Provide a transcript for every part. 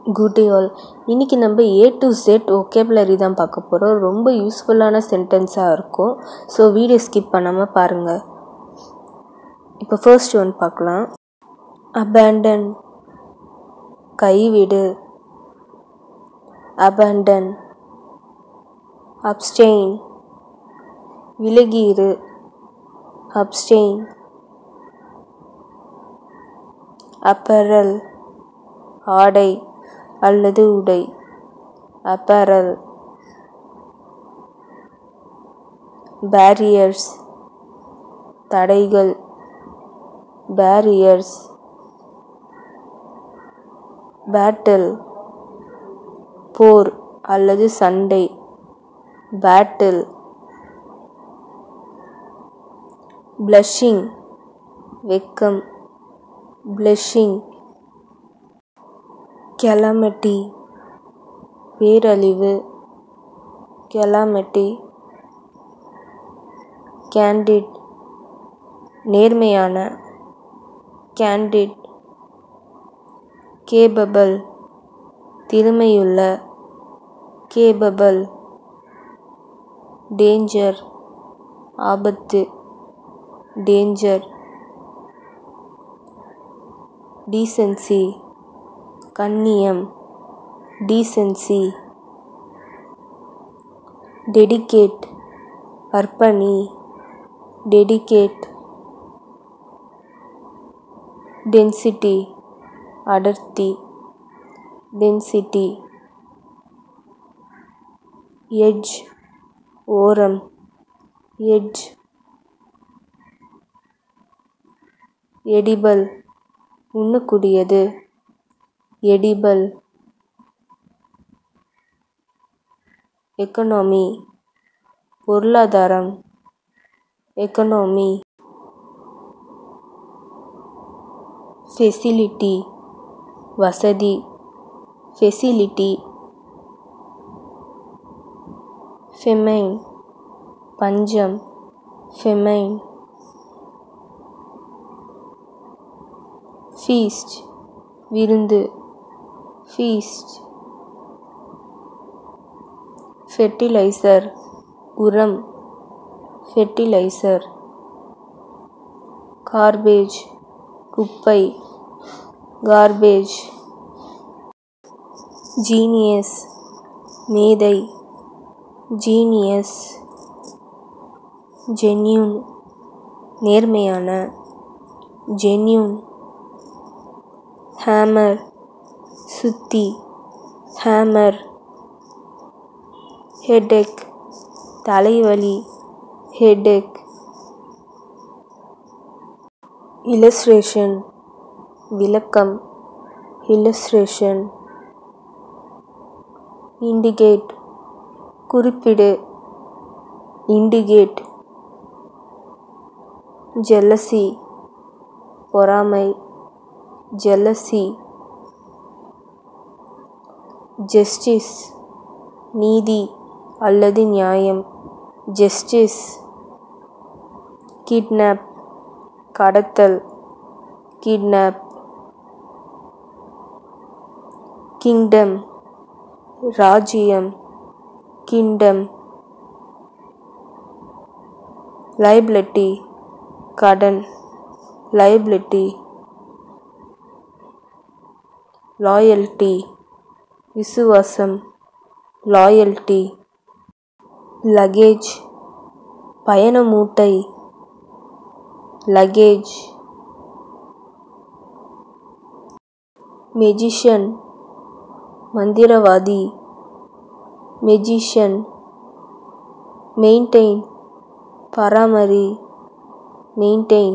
good day all இன்றைக்கி நம்ம A to set vocabulary தான் பார்க்க போகிறோம் ரொம்ப யூஸ்ஃபுல்லான சென்டென்ஸாக இருக்கும் ஸோ வீடியோ ஸ்கிப் பண்ணாமல் பாருங்கள் இப்போ ஃபர்ஸ்ட் ஒன் பார்க்கலாம் அபேண்டன் கைவிடு அபேண்டன் அப்ஸ்டெயின் விலகியிரு அப்ஸ்டெயின் அப்பரல் ஆடை அல்லது உடை அப்பரல் பேரியர்ஸ் தடைகள் பேரியர்ஸ் பேட்டில் போர் அல்லது சண்டை பேட்டில் ப்ளஷிங் வெக்கம் ப்ளஷிங் கெலமிட்டி பேரழிவு கெலாமிட்டி கேண்டிட் நேர்மையான கேண்டிட் கேபபிள் திறமையுள்ள கேபபிள் டேஞ்சர் ஆபத்து டேஞ்சர் டீசன்சி கண்ணியம் டீசன்சி டெடிகேட் அர்ப்பணி டெடிகேட் டென்சிட்டி அடர்த்தி டென்சிட்டி எட்ஜ் ஓரம் எட்ஜ் எடிபல் உண்ணக்கூடியது எடிபல் எக்கனாமி பொருளாதாரம் எக்கனாமி ஃபெசிலிட்டி வசதி ஃபெசிலிட்டி ஃபெமைன் பஞ்சம் ஃபெமைன் ஃபீஸ்ட் விருந்து ஃபீஸ்ட் ஃபெர்டிலைசர் உரம் ஃபெர்டிலைசர் கார்பேஜ் குப்பை கார்பேஜ் ஜீனியஸ் மேதை ஜீனியஸ் ஜென்யூன் நேர்மையான ஜென்யூன் ஹேமர் சுத்தி ஹேமர் ஹெடேக் தலைவலி ஹெடேக் இல்லஸ்ட்ரேஷன் விளக்கம் இல்லஸ்ட்ரேஷன் இண்டிகேட் குறிப்பிடு இண்டிகேட் ஜெல்லசி பொறாமை ஜெல்லசி ஜஸ்டிஸ் நீதி அல்லது நியாயம் ஜஸ்டிஸ் கிட்னாப் கடத்தல் கிட்னாப் கிங்டம் ராஜ்யம் கிங்டம் லைபிலிட்டி கடன் லைபிலிட்டி லாயல்ட்டி விசுவாசம் லாயல்ட்டி லக்கேஜ் பயண மூட்டை லக்கேஜ் மெஜிஷியன் மந்திரவாதி மெஜிஷியன் மெயின்டெயின் பராமரி மெயின்டெயின்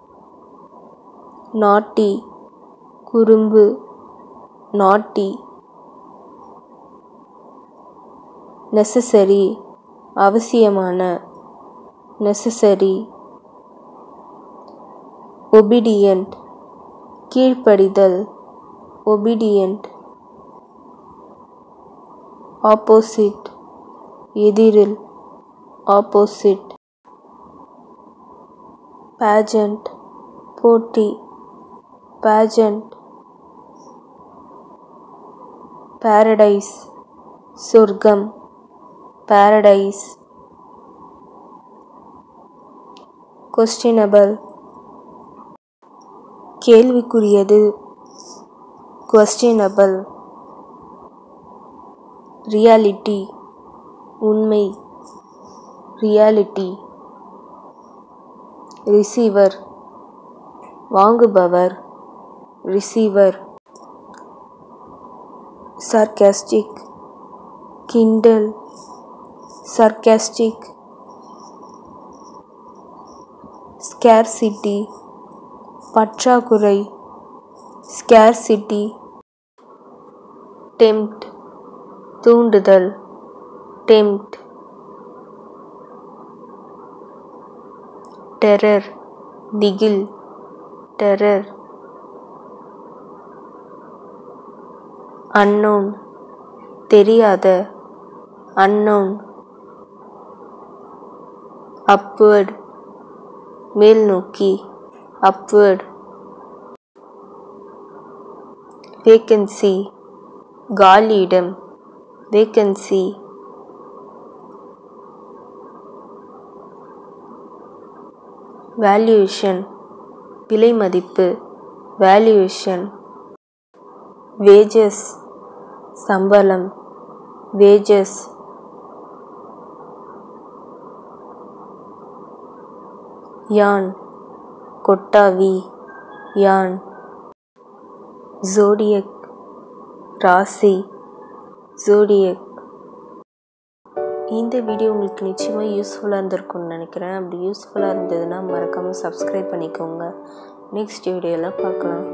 நாட்டி குறும்பு நாட்டி நெசசரி அவசியமான நெசசரி ஒபிடியன்ட் கீழ்ப்படிதல் ஒபிடியன்ட் ஆப்போசிட் எதிரில் ஆப்போசிட் பேஜண்ட் போட்டி பேஜண்ட் paradise சொர்க்கம் paradise questionable கேள்விக்குரியது questionable ரியாலிட்டி உண்மை ரியாலிட்டி ரிசீவர் வாங்குபவர் ரிசீவர் சர்க்காஸ்டிக் கிண்டல் சர்க்காஸ்டிக் ஸ்கேர்சிட்டி பற்றாக்குறை ஸ்கேர்சிட்டி டெம்ப்ட் தூண்டுதல் டெம்ப்ட் டெரர் திகில் டெரர் அன்னோன் தெரியாத அன்னோன் அப்வர்ட் மேல் நோக்கி அப்வர்ட் வேக்கன்சி காலியிடம் வேக்கன்சி வேல்யூவேஷன் விலை மதிப்பு வேல்யூவேஷன் வேஜஸ் சம்பளம் வேஜஸ் யான் கொட்டாவி யான் ஜோடியக் ராசி ஜோடியக் இந்த வீடியோ உங்களுக்கு நிச்சயமாக யூஸ்ஃபுல்லாக இருந்திருக்கும்னு நினைக்கிறேன் அப்படி யூஸ்ஃபுல்லாக இருந்ததுன்னா மறக்காமல் சப்ஸ்கிரைப் பண்ணிக்கோங்க நெக்ஸ்ட் வீடியோவில் பார்க்கலாம்